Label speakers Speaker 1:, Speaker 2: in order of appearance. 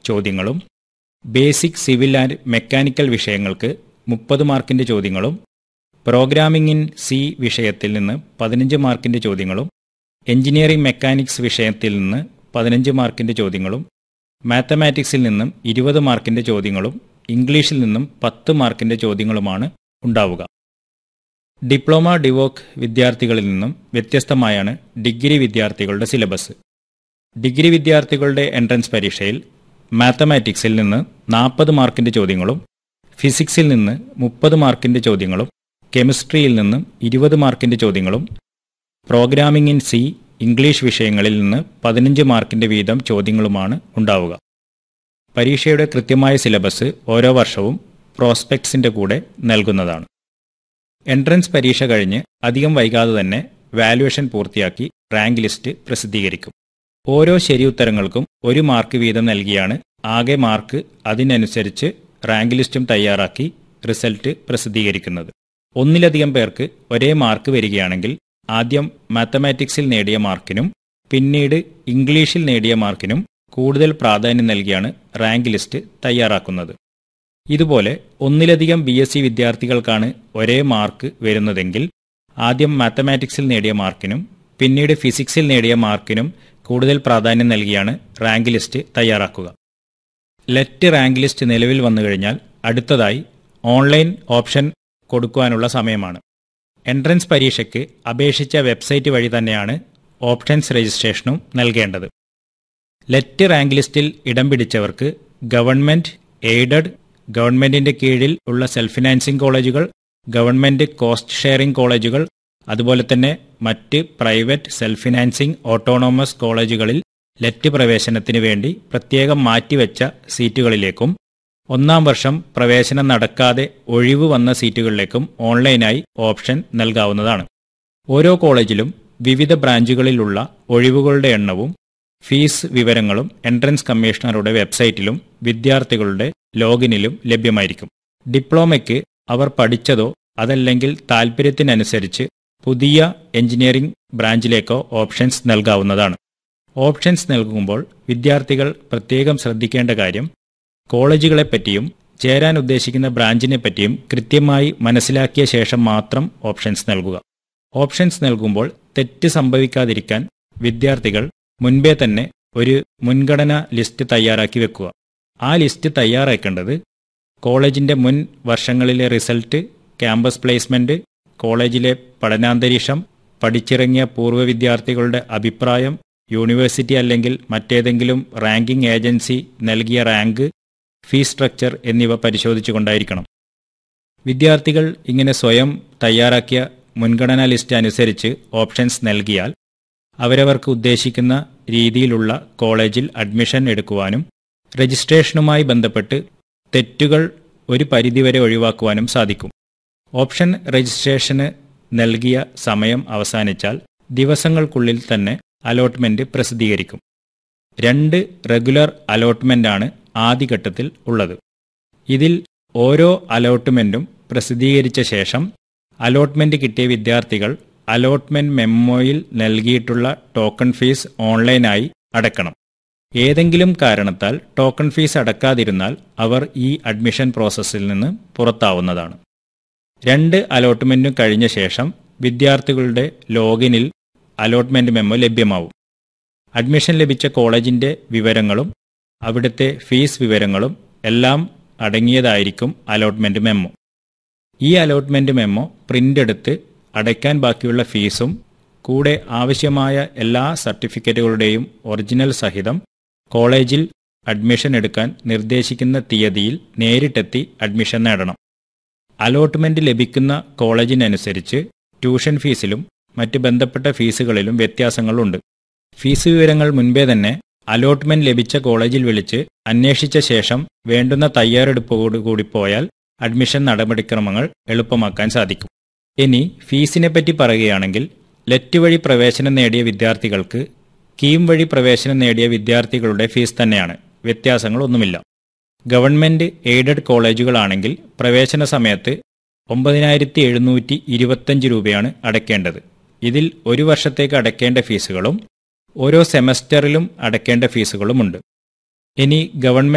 Speaker 1: ചോദ്യങ്ങളും basic civil and mechanical വിഷയങ്ങൾക്ക് മുപ്പത് മാർക്കിന്റെ ചോദ്യങ്ങളും പ്രോഗ്രാമിംഗ് ഇൻ സി വിഷയത്തിൽ നിന്ന് പതിനഞ്ച് മാർക്കിന്റെ ചോദ്യങ്ങളും എഞ്ചിനീയറിംഗ് മെക്കാനിക്സ് വിഷയത്തിൽ നിന്ന് പതിനഞ്ച് മാർക്കിന്റെ ചോദ്യങ്ങളും മാത്തമാറ്റിക്സിൽ നിന്നും ഇരുപത് മാർക്കിന്റെ ചോദ്യങ്ങളും ഇംഗ്ലീഷിൽ നിന്നും പത്ത് മാർക്കിന്റെ ചോദ്യങ്ങളുമാണ് ഉണ്ടാവുക ഡിപ്ലോമ ഡിവോക്ക് വിദ്യാർത്ഥികളിൽ നിന്നും വ്യത്യസ്തമായാണ് ഡിഗ്രി വിദ്യാർത്ഥികളുടെ സിലബസ് ഡിഗ്രി വിദ്യാർത്ഥികളുടെ എൻട്രൻസ് പരീക്ഷയിൽ മാത്തമാറ്റിക്സിൽ നിന്ന് നാൽപ്പത് മാർക്കിന്റെ ചോദ്യങ്ങളും ഫിസിക്സിൽ നിന്ന് മുപ്പത് മാർക്കിന്റെ ചോദ്യങ്ങളും കെമിസ്ട്രിയിൽ നിന്നും ഇരുപത് മാർക്കിന്റെ ചോദ്യങ്ങളും പ്രോഗ്രാമിംഗ് ഇൻ സി ഇംഗ്ലീഷ് വിഷയങ്ങളിൽ നിന്ന് പതിനഞ്ച് മാർക്കിന്റെ വീതം ചോദ്യങ്ങളുമാണ് ഉണ്ടാവുക പരീക്ഷയുടെ കൃത്യമായ സിലബസ് ഓരോ വർഷവും പ്രോസ്പെക്ട്സിന്റെ കൂടെ നൽകുന്നതാണ് എൻട്രൻസ് പരീക്ഷ കഴിഞ്ഞ് അധികം വൈകാതെ തന്നെ വാല്യുവേഷൻ പൂർത്തിയാക്കി റാങ്ക് ലിസ്റ്റ് പ്രസിദ്ധീകരിക്കും ഓരോ ശരിയുത്തരങ്ങൾക്കും ഒരു മാർക്ക് വീതം നൽകിയാണ് ആകെ മാർക്ക് അതിനനുസരിച്ച് റാങ്ക് ലിസ്റ്റും തയ്യാറാക്കി റിസൾട്ട് പ്രസിദ്ധീകരിക്കുന്നത് ഒന്നിലധികം പേർക്ക് ഒരേ മാർക്ക് വരികയാണെങ്കിൽ ആദ്യം മാത്തമാറ്റിക്സിൽ നേടിയ മാർക്കിനും പിന്നീട് ഇംഗ്ലീഷിൽ നേടിയ മാർക്കിനും കൂടുതൽ പ്രാധാന്യം നൽകിയാണ് റാങ്ക് ലിസ്റ്റ് തയ്യാറാക്കുന്നത് ഇതുപോലെ ഒന്നിലധികം ബി എസ് സി വിദ്യാർത്ഥികൾക്കാണ് ഒരേ മാർക്ക് വരുന്നതെങ്കിൽ ആദ്യം മാത്തമാറ്റിക്സിൽ നേടിയ മാർക്കിനും പിന്നീട് ഫിസിക്സിൽ നേടിയ മാർക്കിനും കൂടുതൽ പ്രാധാന്യം നൽകിയാണ് റാങ്ക് ലിസ്റ്റ് തയ്യാറാക്കുക ലെറ്റ് റാങ്ക് ലിസ്റ്റ് നിലവിൽ വന്നു കഴിഞ്ഞാൽ അടുത്തതായി ഓൺലൈൻ ഓപ്ഷൻ കൊടുക്കുവാനുള്ള സമയമാണ് എൻട്രൻസ് പരീക്ഷയ്ക്ക് അപേക്ഷിച്ച വെബ്സൈറ്റ് വഴി തന്നെയാണ് ഓപ്ഷൻസ് രജിസ്ട്രേഷനും നൽകേണ്ടത് ലെറ്റ് റാങ്ക് ലിസ്റ്റിൽ ഇടം പിടിച്ചവർക്ക് ഗവൺമെന്റ് എയ്ഡഡ് ഗവൺമെന്റിന്റെ കീഴിൽ ഉള്ള സെൽഫ് ഫിനാൻസിംഗ് കോളേജുകൾ ഗവൺമെന്റ് കോസ്റ്റ് ഷെയറിംഗ് കോളേജുകൾ അതുപോലെ തന്നെ മറ്റ് പ്രൈവറ്റ് സെൽഫ് ഫിനാൻസിംഗ് ഓട്ടോണോമസ് കോളേജുകളിൽ ലെറ്റ് പ്രവേശനത്തിന് വേണ്ടി പ്രത്യേകം മാറ്റിവെച്ച സീറ്റുകളിലേക്കും ഒന്നാം വർഷം പ്രവേശനം നടക്കാതെ ഒഴിവ് വന്ന സീറ്റുകളിലേക്കും ഓൺലൈനായി ഓപ്ഷൻ നൽകാവുന്നതാണ് ഓരോ കോളേജിലും വിവിധ ബ്രാഞ്ചുകളിലുള്ള ഒഴിവുകളുടെ എണ്ണവും ഫീസ് വിവരങ്ങളും എൻട്രൻസ് കമ്മീഷണറുടെ വെബ്സൈറ്റിലും വിദ്യാർത്ഥികളുടെ ലോഗിനിലും ലഭ്യമായിരിക്കും ഡിപ്ലോമയ്ക്ക് അവർ പഠിച്ചതോ അതല്ലെങ്കിൽ താൽപ്പര്യത്തിനനുസരിച്ച് പുതിയ എഞ്ചിനീയറിംഗ് ബ്രാഞ്ചിലേക്കോ ഓപ്ഷൻസ് നൽകാവുന്നതാണ് ഓപ്ഷൻസ് നൽകുമ്പോൾ വിദ്യാർത്ഥികൾ പ്രത്യേകം ശ്രദ്ധിക്കേണ്ട കാര്യം കോളേജുകളെപ്പറ്റിയും ചേരാൻ ഉദ്ദേശിക്കുന്ന ബ്രാഞ്ചിനെ പറ്റിയും കൃത്യമായി മനസ്സിലാക്കിയ ശേഷം മാത്രം ഓപ്ഷൻസ് നൽകുക ഓപ്ഷൻസ് നൽകുമ്പോൾ തെറ്റ് സംഭവിക്കാതിരിക്കാൻ വിദ്യാർത്ഥികൾ മുൻപേ തന്നെ ഒരു മുൻഗണനാ ലിസ്റ്റ് തയ്യാറാക്കി വെക്കുക ആ ലിസ്റ്റ് തയ്യാറാക്കേണ്ടത് കോളേജിന്റെ മുൻ വർഷങ്ങളിലെ റിസൾട്ട് ക്യാമ്പസ് പ്ലേസ്മെന്റ് കോളേജിലെ പഠനാന്തരീക്ഷം പഠിച്ചിറങ്ങിയ പൂർവ്വ വിദ്യാർത്ഥികളുടെ അഭിപ്രായം യൂണിവേഴ്സിറ്റി അല്ലെങ്കിൽ മറ്റേതെങ്കിലും റാങ്കിംഗ് ഏജൻസി നൽകിയ റാങ്ക് ഫീസ് സ്ട്രക്ചർ എന്നിവ പരിശോധിച്ചുകൊണ്ടായിരിക്കണം വിദ്യാർത്ഥികൾ ഇങ്ങനെ സ്വയം തയ്യാറാക്കിയ മുൻഗണനാ ലിസ്റ്റ് അനുസരിച്ച് ഓപ്ഷൻസ് നൽകിയാൽ അവരവർക്ക് ഉദ്ദേശിക്കുന്ന രീതിയിലുള്ള കോളേജിൽ അഡ്മിഷൻ എടുക്കുവാനും രജിസ്ട്രേഷനുമായി ബന്ധപ്പെട്ട് തെറ്റുകൾ ഒരു പരിധിവരെ ഒഴിവാക്കുവാനും സാധിക്കും ഓപ്ഷൻ രജിസ്ട്രേഷന് നൽകിയ സമയം അവസാനിച്ചാൽ ദിവസങ്ങൾക്കുള്ളിൽ തന്നെ അലോട്ട്മെന്റ് പ്രസിദ്ധീകരിക്കും രണ്ട് റെഗുലർ അലോട്ട്മെന്റാണ് ആദ്യഘട്ടത്തിൽ ഉള്ളത് ഇതിൽ ഓരോ അലോട്ട്മെന്റും പ്രസിദ്ധീകരിച്ച ശേഷം അലോട്ട്മെന്റ് കിട്ടിയ വിദ്യാർത്ഥികൾ അലോട്ട്മെന്റ് മെമ്മോയിൽ നൽകിയിട്ടുള്ള ടോക്കൺ ഫീസ് ഓൺലൈനായി അടക്കണം ഏതെങ്കിലും കാരണത്താൽ ടോക്കൺ ഫീസ് അടക്കാതിരുന്നാൽ അവർ ഈ അഡ്മിഷൻ പ്രോസസ്സിൽ നിന്ന് പുറത്താവുന്നതാണ് രണ്ട് അലോട്ട്മെന്റും കഴിഞ്ഞ ശേഷം വിദ്യാർത്ഥികളുടെ ലോഗിനിൽ അലോട്ട്മെന്റ് മെമ്മോ ലഭ്യമാവും അഡ്മിഷൻ ലഭിച്ച കോളേജിന്റെ വിവരങ്ങളും അവിടുത്തെ ഫീസ് വിവരങ്ങളും എല്ലാം അടങ്ങിയതായിരിക്കും അലോട്ട്മെന്റ് മെമ്മോ ഈ അലോട്ട്മെന്റ് മെമ്മോ പ്രിന്റ് എടുത്ത് അടയ്ക്കാൻ ബാക്കിയുള്ള ഫീസും കൂടെ ആവശ്യമായ എല്ലാ സർട്ടിഫിക്കറ്റുകളുടെയും ഒറിജിനൽ സഹിതം കോളേജിൽ അഡ്മിഷൻ എടുക്കാൻ നിർദ്ദേശിക്കുന്ന തീയതിയിൽ നേരിട്ടെത്തി അഡ്മിഷൻ നേടണം അലോട്ട്മെന്റ് ലഭിക്കുന്ന കോളേജിനനുസരിച്ച് ട്യൂഷൻ ഫീസിലും മറ്റ് ബന്ധപ്പെട്ട ഫീസുകളിലും വ്യത്യാസങ്ങളുണ്ട് ഫീസ് വിവരങ്ങൾ മുൻപേ തന്നെ അലോട്ട്മെന്റ് ലഭിച്ച കോളേജിൽ വിളിച്ച് അന്വേഷിച്ച ശേഷം വേണ്ടുന്ന തയ്യാറെടുപ്പോടുകൂടി പോയാൽ അഡ്മിഷൻ നടപടിക്രമങ്ങൾ എളുപ്പമാക്കാൻ സാധിക്കും ഇനി ഫീസിനെ പറ്റി പറയുകയാണെങ്കിൽ ലെറ്റ് വഴി പ്രവേശനം നേടിയ വിദ്യാർത്ഥികൾക്ക് കീം വഴി പ്രവേശനം നേടിയ വിദ്യാർത്ഥികളുടെ ഫീസ് തന്നെയാണ് വ്യത്യാസങ്ങളൊന്നുമില്ല ഗവൺമെന്റ് എയ്ഡഡ് കോളേജുകളാണെങ്കിൽ പ്രവേശന സമയത്ത് ഒമ്പതിനായിരത്തി എഴുന്നൂറ്റി ഇരുപത്തഞ്ച് രൂപയാണ് അടയ്ക്കേണ്ടത് ഇതിൽ ഒരു വർഷത്തേക്ക് അടയ്ക്കേണ്ട ഫീസുകളും ഓരോ സെമസ്റ്ററിലും അടയ്ക്കേണ്ട ഫീസുകളുമുണ്ട് ഇനി ഗവൺമെന്റ്